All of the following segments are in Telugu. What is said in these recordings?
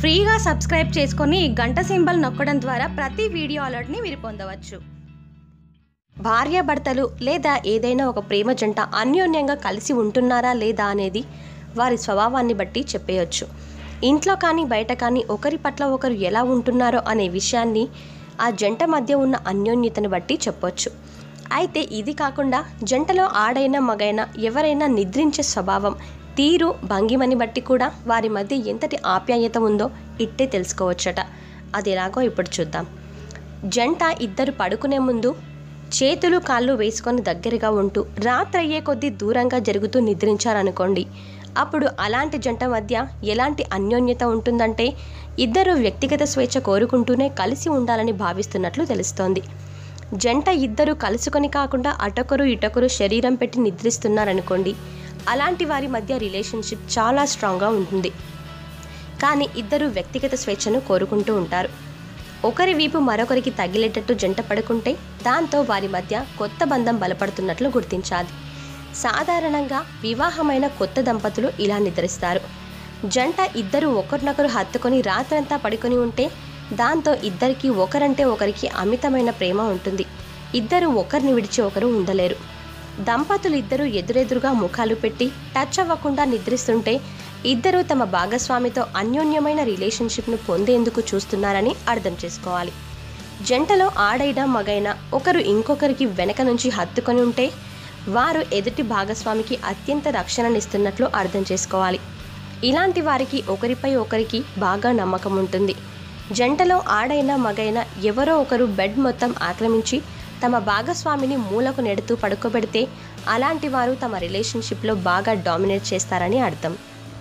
ఫ్రీగా సబ్స్క్రైబ్ చేసుకొని గంట సింబల్ నొక్కడం ద్వారా ప్రతి వీడియో అలర్ట్ని మీరు పొందవచ్చు భార్యాభర్తలు లేదా ఏదైనా ఒక ప్రేమ జంట అన్యోన్యంగా కలిసి ఉంటున్నారా లేదా అనేది వారి స్వభావాన్ని బట్టి చెప్పేయచ్చు ఇంట్లో కానీ బయట కానీ ఒకరి పట్ల ఒకరు ఎలా ఉంటున్నారో అనే విషయాన్ని ఆ జంట మధ్య ఉన్న అన్యోన్యతను బట్టి చెప్పొచ్చు అయితే ఇది కాకుండా జంటలో ఆడైనా మగైనా ఎవరైనా నిద్రించే స్వభావం తీరు భంగిమని బట్టి కూడా వారి మధ్య ఎంతటి ఆప్యాయత ఉందో ఇట్టే తెలుసుకోవచ్చట అది ఎలాగో ఇప్పుడు చూద్దాం జంట ఇద్దరు పడుకునే ముందు చేతులు కాళ్ళు వేసుకొని దగ్గరగా ఉంటూ రాత్రి అయ్యే కొద్దీ దూరంగా జరుగుతూ నిద్రించారనుకోండి అప్పుడు అలాంటి జంట మధ్య ఎలాంటి అన్యోన్యత ఉంటుందంటే ఇద్దరు వ్యక్తిగత స్వేచ్ఛ కోరుకుంటూనే కలిసి ఉండాలని భావిస్తున్నట్లు తెలుస్తోంది జంట ఇద్దరు కలుసుకొని కాకుండా అటొకరు ఇటొకరు శరీరం పెట్టి నిద్రిస్తున్నారనుకోండి అలాంటి వారి మధ్య రిలేషన్షిప్ చాలా స్ట్రాంగ్గా ఉంటుంది కానీ ఇద్దరు వ్యక్తిగత స్వేచ్ఛను కోరుకుంటూ ఉంటారు ఒకరి వీపు మరొకరికి తగిలేటట్టు జంట పడుకుంటే దాంతో వారి మధ్య కొత్త బంధం బలపడుతున్నట్లు గుర్తించాలి సాధారణంగా వివాహమైన కొత్త దంపతులు ఇలా నిద్రిస్తారు జంట ఇద్దరు ఒకరినొకరు హత్తుకొని రాత్రంతా పడుకొని ఉంటే దాంతో ఇద్దరికి ఒకరంటే ఒకరికి అమితమైన ప్రేమ ఉంటుంది ఇద్దరు ఒకరిని విడిచి ఒకరు ఉండలేరు దంపతులు ఇద్దరు ఎదురెదురుగా ముఖాలు పెట్టి టచ్ అవ్వకుండా నిద్రిస్తుంటే ఇద్దరు తమ భాగస్వామితో అన్యోన్యమైన రిలేషన్షిప్ను పొందేందుకు చూస్తున్నారని అర్థం చేసుకోవాలి జంటలో ఆడైనా మగైనా ఒకరు ఇంకొకరికి వెనక నుంచి హత్తుకొని ఉంటే వారు ఎదుటి భాగస్వామికి అత్యంత రక్షణనిస్తున్నట్లు అర్థం చేసుకోవాలి ఇలాంటి వారికి ఒకరిపై ఒకరికి బాగా నమ్మకం ఉంటుంది జంటలో ఆడైనా మగైనా ఎవరో ఒకరు బెడ్ మొత్తం ఆక్రమించి తమ భాగస్వామిని మూలకు నెడుతూ పడుకోబెడితే అలాంటి వారు తమ రిలేషన్షిప్లో బాగా డామినేట్ చేస్తారని అర్థం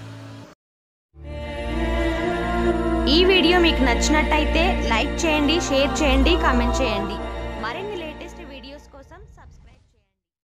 ఈ వీడియో మీకు నచ్చినట్టయితే లైక్ చేయండి షేర్ చేయండి కామెంట్ చేయండి మరిన్ని లేటెస్ట్ వీడియోస్ కోసం సబ్స్క్రైబ్